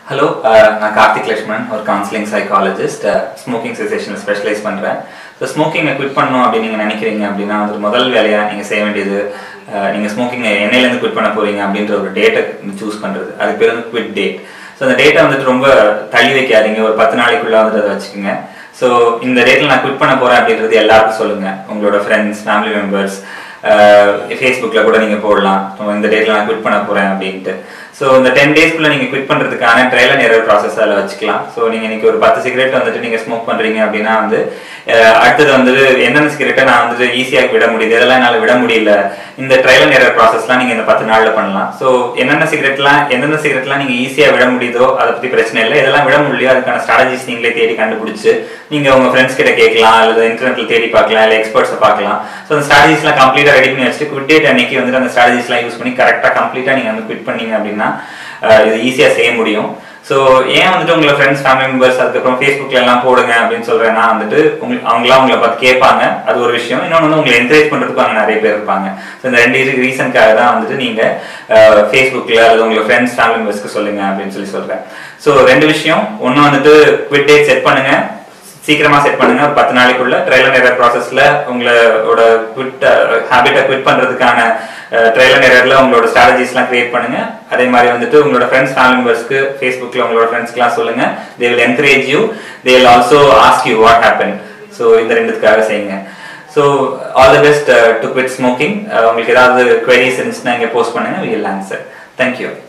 hello நான் கார்த்திக் லக்ஷ்மணன் ஒரு counselling psychologist smoking செசேஷனில் ஸ்பெஷலைஸ் பண்ணுறேன் ஸோ ஸ்மோக்கிங்கை குவிட் பண்ணணும் அப்படின்னு நீங்கள் நினைக்கிறீங்க அப்படின்னா அது முதல் வேலையாக நீங்கள் செய்ய வேண்டியது நீங்கள் ஸ்மோக்கிங்கை என்னையிலேருந்து குவிட் பண்ண போகிறீங்க அப்படின்ற ஒரு டேட்டை சூஸ் பண்ணுறது அதுக்கு பேர் வந்து குவிட் டேட் ஸோ அந்த டேட்டை வந்துட்டு ரொம்ப தள்ளி வைக்காதீங்க ஒரு பத்து நாளைக்குள்ளே வந்துட்டு அதை வச்சுக்கோங்க ஸோ இந்த டேட்டில் நான் குவிட் பண்ண போகிறேன் அப்படின்றது எல்லாருக்கும் சொல்லுங்கள் உங்களோட ஃப்ரெண்ட்ஸ் ஃபேமிலி மெம்பர்ஸ் ஃபேஸ்புக்கில் கூட நீங்கள் போடலாம் இந்த டேட்டில் நான் குவிட் பண்ண போகிறேன் அப்படின்ட்டு ஸோ இந்த டென் டேஸ்க்குள்ள நீங்கள் குவிட் பண்ணுறதுக்கான ட்ரையல் அண்ட் எரர் ப்ராசஸ் அதில் வச்சுக்கலாம் ஸோ நீங்கள் இன்னைக்கு ஒரு பத்து சிகரெட் வந்துட்டு நீங்கள் ஸ்மோக் பண்ணுறீங்க அப்படின்னா வந்து அடுத்தது வந்துட்டு எந்தெந்த சிகரெட்டை நான் வந்துட்டு ஈஸியாக விட முடியுது இதெல்லாம் என்னால் விட முடியல இந்த ட்ரையல் அண்ட் எரர் ப்ராசஸ்லாம் நீங்கள் இந்த பத்து நாளில் பண்ணலாம் ஸோ என்னென்ன சிகரெட்லாம் எந்தெந்த சிகரெட்லாம் நீங்கள் ஈஸியாக விட முடியுதோ அதை பற்றி பிரச்சனை இல்லை இதெல்லாம் விட முடியலையோ அதுக்கான ஸ்ட்ராட்டஜிஸ் நீங்களே தேடி கண்டுபிடிச்சு நீங்கள் உங்கள் ஃப்ரெண்ட்ஸ் கிட்ட கேட்கலாம் அல்லது இன்டர்நெட்டில் தேடி பார்க்கலாம் இல்லை எக்ஸ்பர்ட்ஸை பார்க்கலாம் ஸோ அந்த ஸ்ட்ராட்டஜிஸ்லாம் கம்ப்ளீட்டாக ரெடி பண்ணி வச்சுட்டு குவிட் டேட் அன்னைக்கு வந்துட்டு அந்த ஸ்ட்ராட்டஜிஸ்லாம் யூஸ் பண்ணி கரெக்டாக கம்ப்ளீட்டாக நீங்கள் வந்து குவிட் பண்ணீங்க அப்படின்னா இது ஈஸியாக செய்ய முடியும் ஸோ ஏன் வந்துட்டு உங்களை ஃப்ரெண்ட்ஸ் ஃபேமிலி மெம்பர்ஸ் அதுக்கப்புறம் ஃபேஸ்புக்கில் எல்லாம் போடுங்க அப்படின்னு சொல்கிறேன்னா வந்துட்டு உங்களுக்கு அவங்களாம் உங்களை பார்த்து கேட்பாங்க அது ஒரு விஷயம் இன்னொன்று வந்து உங்களை என்கரேஜ் பண்ணுறதுக்கு அங்கே நிறைய பேர் இருப்பாங்க ஸோ இந்த ரெண்டு ரீசனுக்காக தான் வந்துட்டு நீங்கள் ஃபேஸ்புக்கில் அல்லது உங்களை ஃப்ரெண்ட்ஸ் ஃபேமிலி மெம்பர்ஸ்க்கு சொல்லுங்க அப்படின்னு சொல்லி சொல்கிறேன் ஸோ ரெண்டு விஷயம் ஒன்று வந்துட்டு குவிட் டேட் செட் பண்ணுங்க சீக்கிரமா செட் பண்ணுங்க ஒரு பத்து நாளைக்குள்ள ட்ரையல் அண்ட் எரர் ப்ராசஸ்ல உங்களோட குவிட் ஹேபிட்டை குவிட் பண்றதுக்கான ட்ரையல் அண்ட் எரர்ல உங்களோட ஸ்ட்ராட்டஜிஸ்லாம் கிரியேட் பண்ணுங்க அதே மாதிரி வந்துட்டு உங்களோட ஃப்ரெண்ட்ஸ் ஃபேமிலி மெம்பர்ஸ்க்கு ஃபேஸ்புக்ல உங்களோட ஃப்ரெண்ட்ஸ்க்குலாம் சொல்லுங்க they will encourage you they will also ask you what happen so இந்த ரெண்டுத்துக்காக செய்யுங்க so all the best to quit smoking உங்களுக்கு ஏதாவது குவரிஸ் இருந்துச்சுன்னா இங்கே போஸ்ட் பண்ணுங்க வில் ஆன்சர் தேங்க்யூ